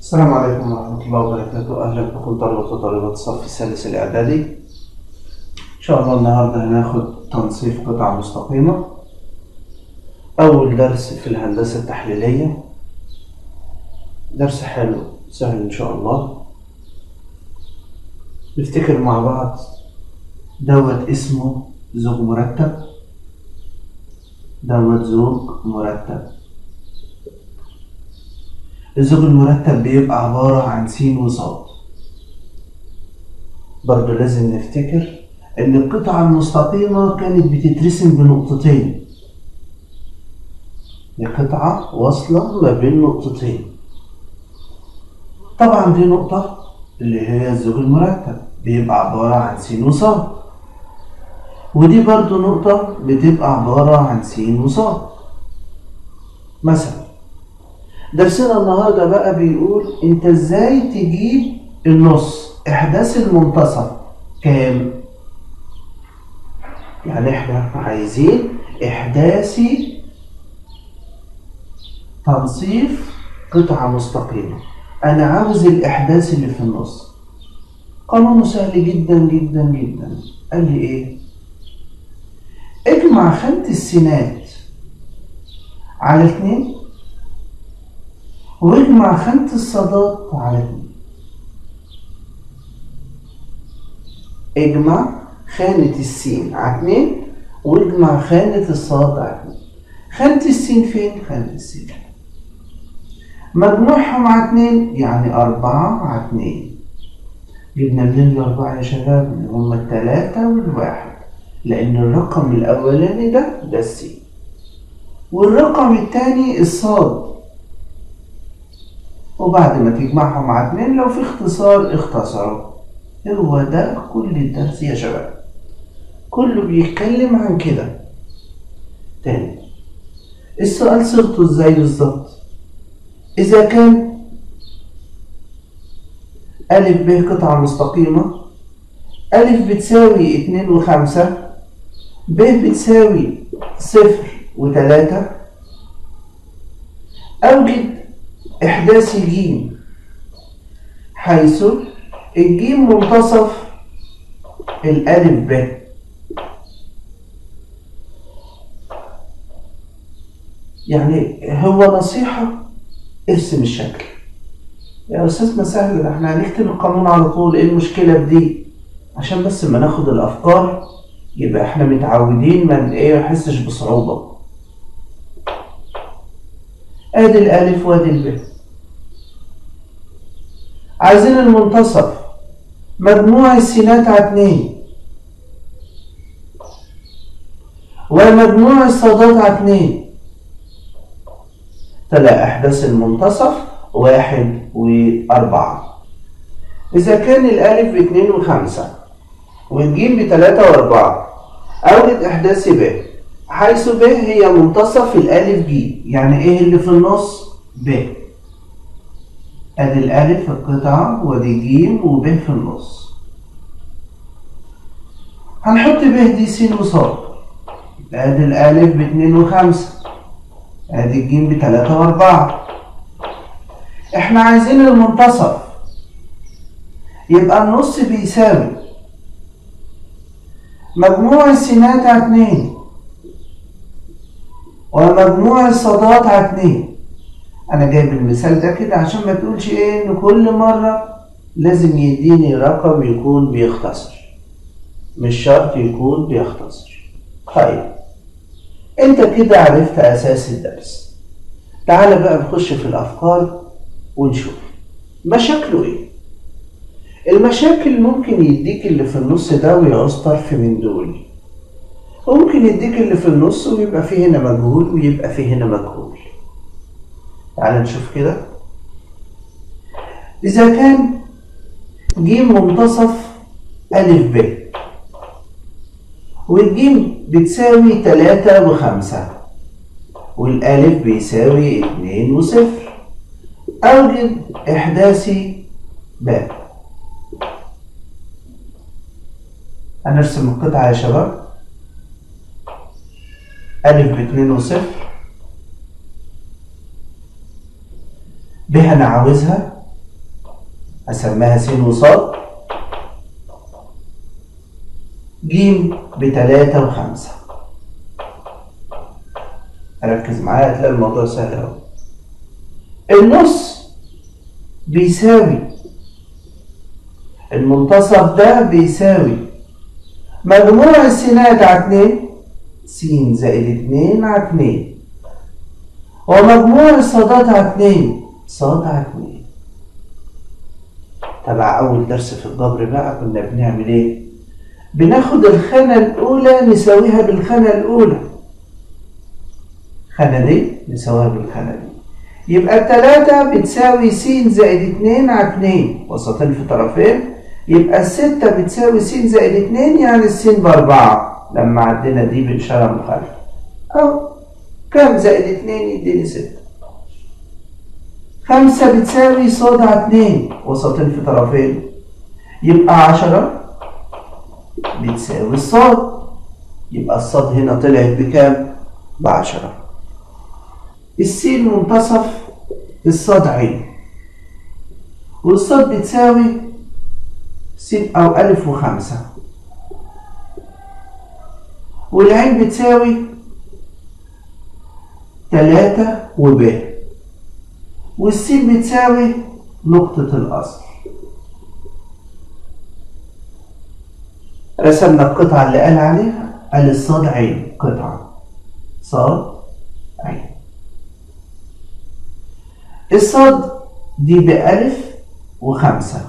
السلام عليكم ورحمة الله وبركاته أهلا بكم طلبة وطالبات الصف الثالث الإعدادي إن شاء الله النهاردة هناخد تنصيف قطع مستقيمة أول درس في الهندسة التحليلية درس حلو سهل إن شاء الله نفتكر مع بعض دوت اسمه زوج مرتب دوت زوج مرتب الزوج المرتب بيبقى عبارة عن س وصاد برضه لازم نفتكر إن القطعة المستقيمة كانت بتترسم بنقطتين دي قطعة واصلة ما بين نقطتين طبعا دي نقطة اللي هي الزوج المرتب بيبقى عبارة عن س وصاد ودي برضو نقطة بتبقى عبارة عن س وصاد مثلا درسنا النهارده بقى بيقول انت ازاي تجيب النص احداث المنتصف كام يعني احنا عايزين احداثي تنصيف قطعة مستقيمة انا عاوز الاحداث اللي في النص قانونه سهل جدا جدا جدا قال لي ايه اجمع خانة السينات على اتنين واجمع خانة الصادات على اتنين اجمع خانة السين على اتنين واجمع خانة الصاد على اتنين خانة السين فين؟ خانة السين مجموعهم على اتنين يعني أربعة على اتنين جبنا منين الأربعة يا شباب؟ اللي هما التلاتة والواحد لأن الرقم الأولاني ده ده السين والرقم التاني الصاد وبعد ما تجمعهم على اتنين لو في اختصار اختصروا هو ده كل الدرس يا شباب كله بيتكلم عن كده تاني السؤال صيغته ازاي بالظبط اذا كان ألف ب قطعة مستقيمة ألف بتساوي اتنين وخمسة ب بتساوي صفر وتلاتة أوجد إحداث الجيم حيث الجيم منتصف الألف ب يعني هو نصيحة ارسم الشكل يا أستاذ ما سهل ده احنا هنكتب القانون على طول ايه المشكلة في دي عشان بس ما ناخد الأفكار يبقى احنا متعودين ما ايه نحسش بصعوبة ادي الألف وادي الب عايزين المنتصف مجموع السينات على اتنين ومجموع الصادات على اتنين طلع احداث المنتصف واحد واربعة اذا كان الالف باتنين وخمسة والجيم بتلاتة واربعة اوجد احداث ب حيث ب هي منتصف الالف ج يعني ايه اللي في النص ب ادي الالف القطعة ودي جيم وب في النص هنحط ب دي س وصاد ادي الالف باتنين وخمسة ادي الجيم بتلاتة واربعة احنا عايزين المنتصف يبقى النص بيساوي مجموع السينات على اتنين ومجموع الصادات على اتنين انا جايب المثال ده كده عشان ما تقولش ايه ان كل مرة لازم يديني رقم يكون بيختصر مش شرط يكون بيختصر طيب انت كده عرفت اساس الدرس تعال بقى نخش في الافكار ونشوف مشاكله ايه المشاكل ممكن يديك اللي في النص ده ويعوز طرف من دول وممكن يديك اللي في النص ويبقى فيه هنا مجهول ويبقى فيه هنا مجهول تعال نشوف كده إذا كان جيم منتصف ألف ب والجيم بتساوي تلاتة وخمسة والألف بيساوي اتنين وصفر أوجد إحداثي ب هنرسم القطعة يا شباب ألف باتنين وصفر ب أنا عاوزها هسميها س وصاد ج بتلاتة وخمسة ركز معايا هتلاقي الموضوع سهل أوي النص بيساوي المنتصف ده بيساوي مجموع السينات على اتنين س زائد اتنين على اتنين ومجموع الصادات على اتنين صاد على اتنين تبع أول درس في الجبر بقى كنا بنعمل إيه؟ بناخد الخانة الأولى نساويها بالخانة الأولى الخانة دي نساويها بالخانة دي يبقى التلاتة بتساوي س زائد اتنين على اتنين وسطين في طرفين يبقى الستة بتساوي س زائد اتنين يعني السين بأربعة لما عدينا دي بإشارة مخالفة أو كام زائد اتنين يديني ستة خمسة بتساوي صاد على اتنين وسطين في طرفين يبقى عشرة بتساوي الصاد يبقى الصاد هنا طلعت بكام؟ بعشرة السين منتصف الصاد عين والصاد بتساوي س أو ألف وخمسة والعين بتساوي تلاتة وب والسين بتساوي نقطة الأصل رسمنا القطعة اللي قال عليها قال الصاد عين قطعة صاد عين الصاد دي بألف وخمسة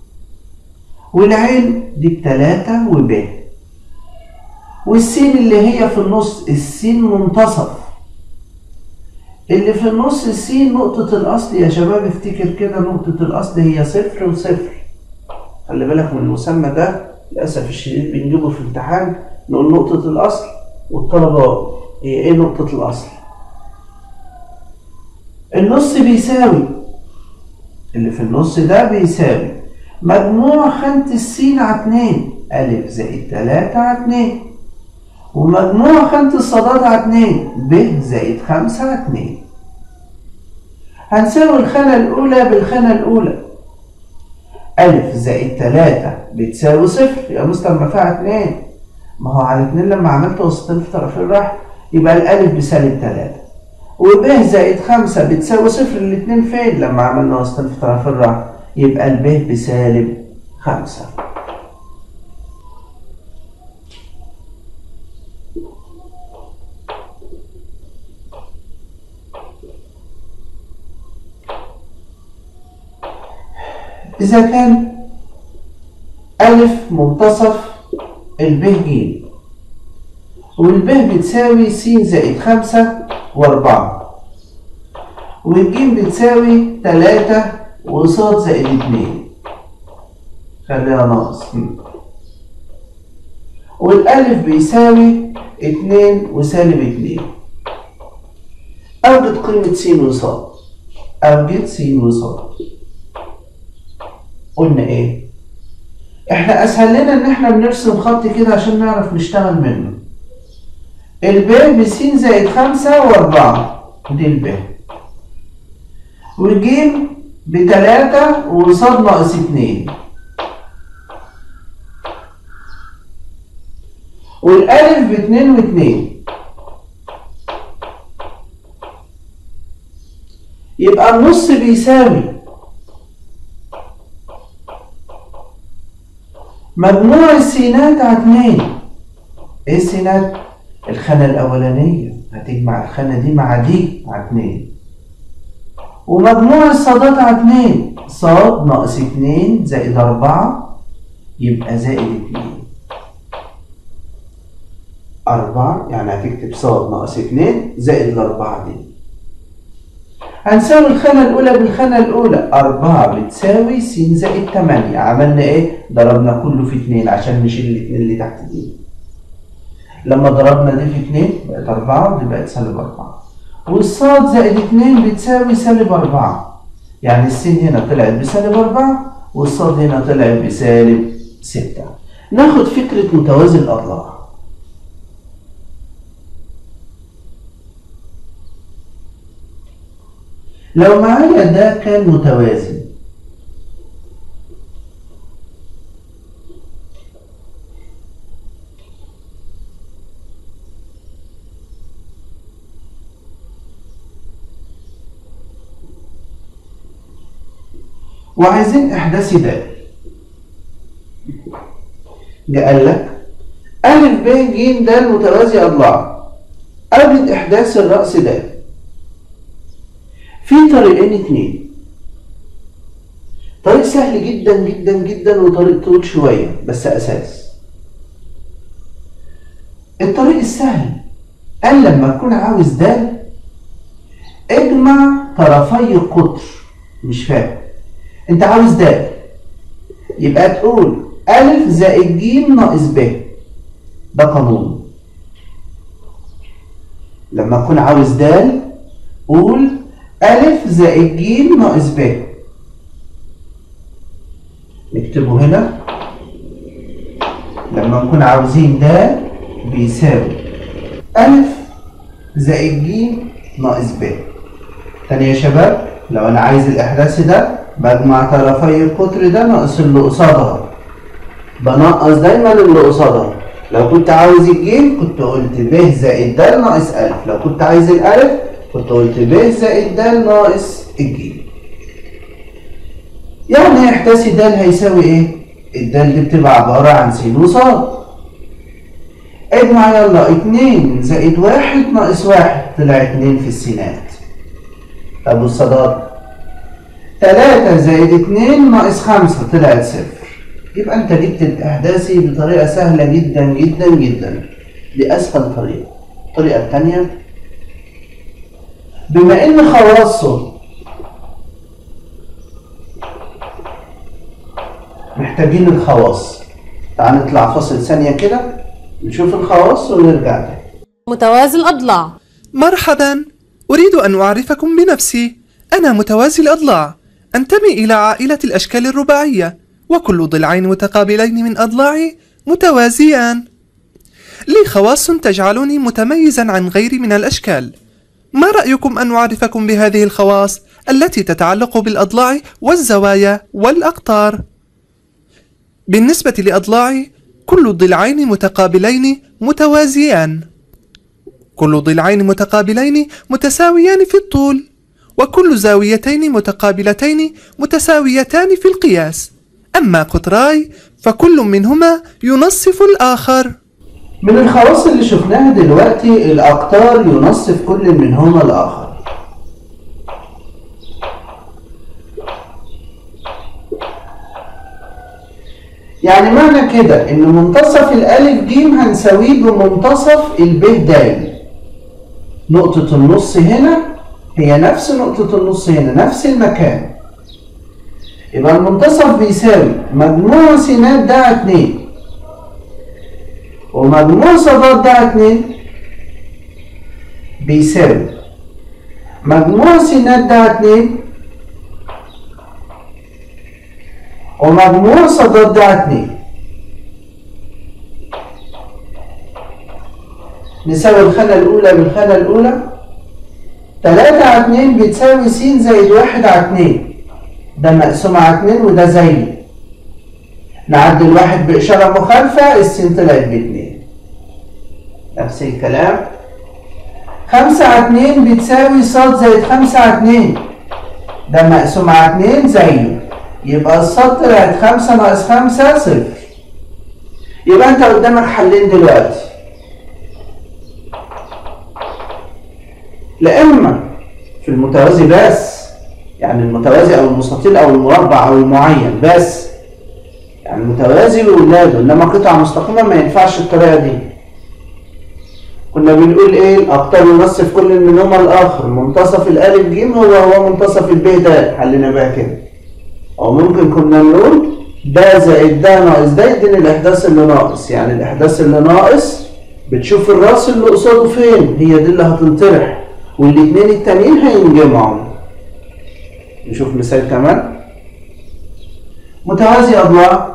والعين دي بتلاتة وب والسين اللي هي في النص السين منتصف اللي في النص السين نقطة الأصل يا شباب افتكر كده نقطة الأصل هي صفر وصفر خلي بالك من المسمى ده للأسف الشديد بنجيبه في امتحان نقول نقطة الأصل والطلبة هي إيه نقطة الأصل؟ النص بيساوي اللي في النص ده بيساوي مجموع خانة السين على اتنين ألف زائد تلاتة على اتنين ومجموع خانة الصادات على اتنين ب زائد خمسة على اتنين هنساوي الخانة الأولى بالخانة الأولى ألف زائد تلاتة بتساوي صفر يا مستر ما فيها اتنين ما هو على اتنين لما عملت وسطين في طرفين راح يبقى الألف بسالب تلاتة وب زائد خمسة بتساوي صفر الاتنين فين لما عملنا وسطين في طرفين راح يبقى الب بسالب خمسة إذا كان ألف منتصف الب ج والب بتساوي س زائد خمسة وأربعة والج بتساوي تلاتة وصاد زائد اتنين خليها ناقص والألف بيساوي اتنين وسالب اتنين أوجد قيمة س وصاد أوجد س وصاد قلنا ايه احنا اسهل لنا ان احنا بنرسم خط كده عشان نعرف نشتغل منه الب بس زائد خمسة واربعة دي الب والجيم بتلاتة وصاد ناقص اتنين والالف باتنين واتنين يبقى النص بيساوي مجموع السينات على اتنين ايه السينات؟ الخانة الأولانية هتجمع الخانة دي مع دي مع اتنين ومجموع الصادات على اتنين صاد ناقص اتنين زائد أربعة يبقى زائد اتنين أربعة يعني هتكتب صاد ناقص اتنين زائد الأربعة دي هنساوي الخانة الأولى بالخانة الأولى أربعة بتساوي س زائد تمانية عملنا إيه؟ ضربنا كله في اتنين عشان نشيل الاتنين اللي تحت دي لما ضربنا دي في اتنين بقت أربعة ودي بقت سالب أربعة والصاد زائد اتنين بتساوي سالب أربعة يعني السين هنا طلعت بسالب أربعة والصاد هنا طلعت بسالب ستة ناخد فكرة متوازي الأضلاع لو معايا ده كان متوازي وعايزين إحداث د جه قال لك ألف ب ج د متوازي أضلاع أوجد إحداث الرأس د في طريقين اتنين طريق سهل جدا جدا جدا وطريق طويل شوية بس أساس الطريق السهل قال لما تكون عاوز د اجمع طرفي القطر مش فاهم انت عاوز د يبقى تقول ألف زائد ج ناقص ب ده قانون لما تكون عاوز د قول ألف زائد ج ناقص ب نكتبه هنا لما نكون عاوزين د بيساوي ألف زائد ج ناقص ب تاني يا شباب لو أنا عايز الإحداث ده بجمع طرفي القطر ده ناقص اللي قصادها بنقص دايما اللي قصادها لو كنت عاوز الجيم كنت قلت ب زائد د ناقص ألف لو كنت عايز الألف كنت قلت ب زائد د ناقص الجيم يعني إحداث د هيساوي إيه؟ الدال دي بتبقى عبارة عن س وصاد اجمع يلا اتنين زائد واحد ناقص واحد طلع اتنين في السينات طب والصادات تلاتة زائد اتنين ناقص خمسة طلعت صفر يبقى انت جبت الاحداثي بطريقة سهلة جدا جدا جدا دي اسهل طريقة الطريقة التانية بما ان خواصه محتاجين الخواص تعال نطلع فاصل ثانية كده نشوف الخواص ونرجع تاني متوازي الأضلاع مرحبا أريد أن أعرفكم بنفسي أنا متوازي الأضلاع أنتمي إلى عائلة الأشكال الرباعية وكل ضلعين متقابلين من أضلاعي متوازيان لي خواص تجعلني متميزا عن غيري من الأشكال ما رأيكم أن أعرفكم بهذه الخواص التي تتعلق بالأضلاع والزوايا والأقطار؟ بالنسبة لأضلاعي كل الضلعين متقابلين متوازيان كل ضلعين متقابلين متساويان في الطول وكل زاويتين متقابلتين متساويتان في القياس أما قطراي فكل منهما ينصف الآخر من الخواص اللي شفناها دلوقتي الأقطار ينصف كل منهما الآخر يعني معنى كده إن منتصف الألف ج هنساويه بمنتصف الب د نقطة النص هنا هي نفس نقطة النص هنا نفس المكان يبقى المنتصف بيساوي مجموع سينات ده اتنين ومجموع صادات ده اتنين بيساوي مجموع سينات ده اتنين ومجموع صادات ده اتنين نساوي الخانة الأولى بالخانة الأولى تلاتة على اتنين بتساوي س زائد واحد على اتنين ده مقسوم على اتنين وده زي نعدل واحد بإشارة مخالفة السين طلعت باتنين نفس الكلام خمسة على اتنين بتساوي ص زائد خمسة على اتنين ده مقسوم على اتنين زيه يبقى الصاد طلعت خمسة ناقص خمسة صفر يبقى انت قدامك حلين دلوقتي لا اما في المتوازي بس يعني المتوازي او المستطيل او المربع او المعين بس يعني المتوازي واولاده انما قطعه مستقيمه ما ينفعش الطريقه دي كنا بنقول ايه الاقطار ينصف كل منهما الاخر منتصف الالف ج هو هو منتصف الب د حلينا بقى كده او ممكن كنا نقول ده زائد ده ناقص ده يديني الاحداث اللي ناقص يعني الاحداث اللي ناقص بتشوف الراس اللي قصاده فين هي دي اللي هتنطرح والاثنين التانيين هينجمعوا نشوف مثال كمان متوازي اضلاع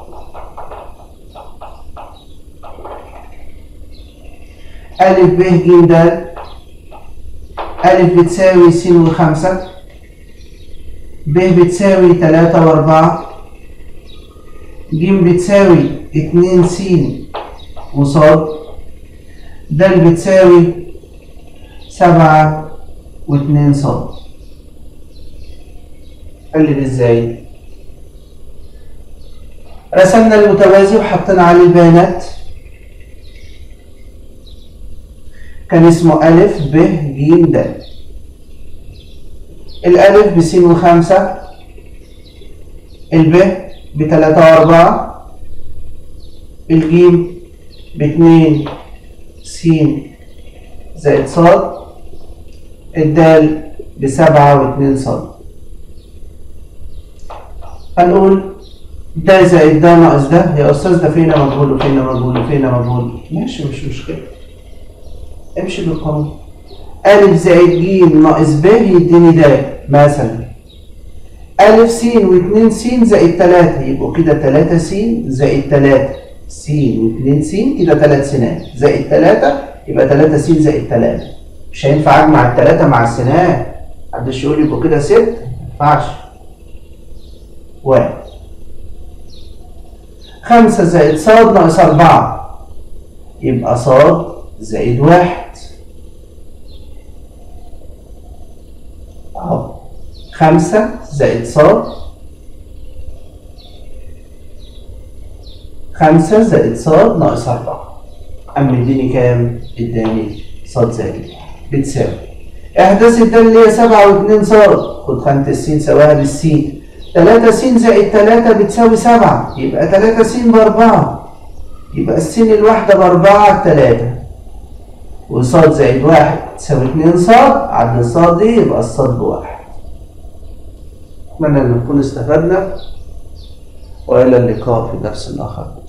ألف ب ج د ألف بتساوي س وخمسة ب بتساوي تلاتة وأربعة ج بتساوي اتنين س وصاد د بتساوي سبعة واتنين صاد قلب ازاي رسمنا المتوازي وحطينا عليه البيانات كان اسمه ألف ب ج د الألف بس وخمسة الب بتلاتة وأربعة الجيم باتنين س زائد صاد الدال بسبعة واتنين صاد هنقول ده زائد ده ناقص ده يا أستاذ ده فينا مجهول وفينا مجهول وفينا مجهول ماشي مش مشكلة امشي بالقانون ألف زائد ج ناقص ب يديني د مثلا ألف س واتنين س زائد تلاتة يبقوا كده تلاتة س زائد تلاتة س واتنين س كده تلات سنات زائد تلاتة يبقى تلاتة س زائد تلاتة مش هينفع أجمع التلاتة مع السنات محدش يقول لي يبقوا كده ست مينفعش واحد خمسة زائد صاد ناقص أربعة يبقى صاد زائد واحد أهو خمسة زائد صاد خمسة زائد صاد ناقص أربعة أما اديني كام؟ اداني صاد زائد واحد بتساوي إحداث الدال اللي هي سبعة واتنين صاد خد خانة السين سواها بالسين تلاتة س زائد تلاتة بتساوي سبعة يبقى تلاتة س بأربعة يبقى السين الواحدة بأربعة على التلاتة وصاد زائد واحد تساوي اتنين صاد عدد الصاد دي يبقى الصاد بواحد أتمنى أن نكون استفدنا وإلى اللقاء في درس آخر